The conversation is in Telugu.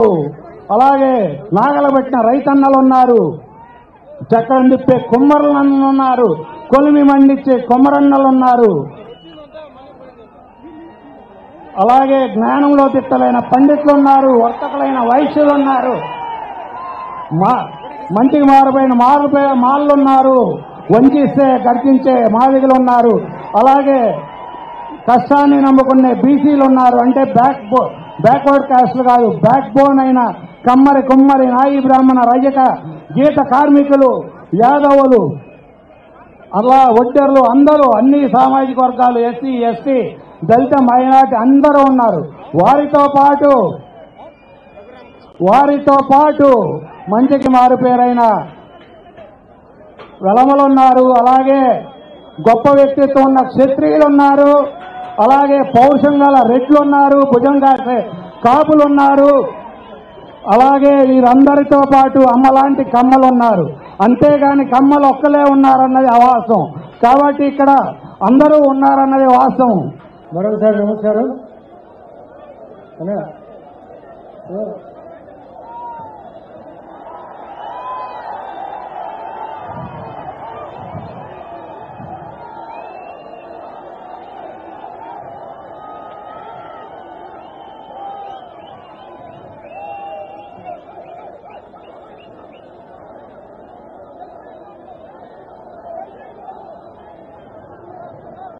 అలాగే నాగలబెట్టిన రైతన్నలు ఉన్నారు చక్రం తిప్పే కుమ్మరులన్న ఉన్నారు కొలిమి మండిచ్చే కుమ్మరన్నలు ఉన్నారు అలాగే జ్ఞానంలో తిట్టలైన పండితులు ఉన్నారు వర్తకులైన వైశ్యులు ఉన్నారు మా మంచికి మారిపోయిన మారు మాళ్ళు ఉన్నారు వంచిస్తే గర్జించే మాదిగలు ఉన్నారు అలాగే కష్టాన్ని నమ్ముకునే బీసీలు ఉన్నారు అంటే బ్యాక్ బో బ్యాక్వర్డ్ కాస్ట్లు కాదు బ్యాక్ బోన్ అయిన కమ్మరి కుమ్మరి నాయి బ్రాహ్మణ రజక గీత కార్మికులు యాదవులు అలా ఒడ్డర్లు అందరూ అన్ని సామాజిక వర్గాలు ఎస్సీ ఎస్టీ దళిత మైనార్టీ అందరూ ఉన్నారు వారితో పాటు వారితో పాటు మంచికి మారుపేరైన వెలమలు ఉన్నారు అలాగే గొప్ప వ్యక్తిత్వం ఉన్న క్షత్రియులు ఉన్నారు అలాగే పౌరుషం గల రెడ్లు ఉన్నారు భుజం కాసే కాపులు ఉన్నారు అలాగే వీరందరితో పాటు అమ్మలాంటి కమ్మలు ఉన్నారు అంతేగాని కమ్మలు ఒక్కలే ఉన్నారన్నది అవాసం కాబట్టి ఇక్కడ అందరూ ఉన్నారన్నది వాస్తవం మరొకసారి నమస్కారం అన్నా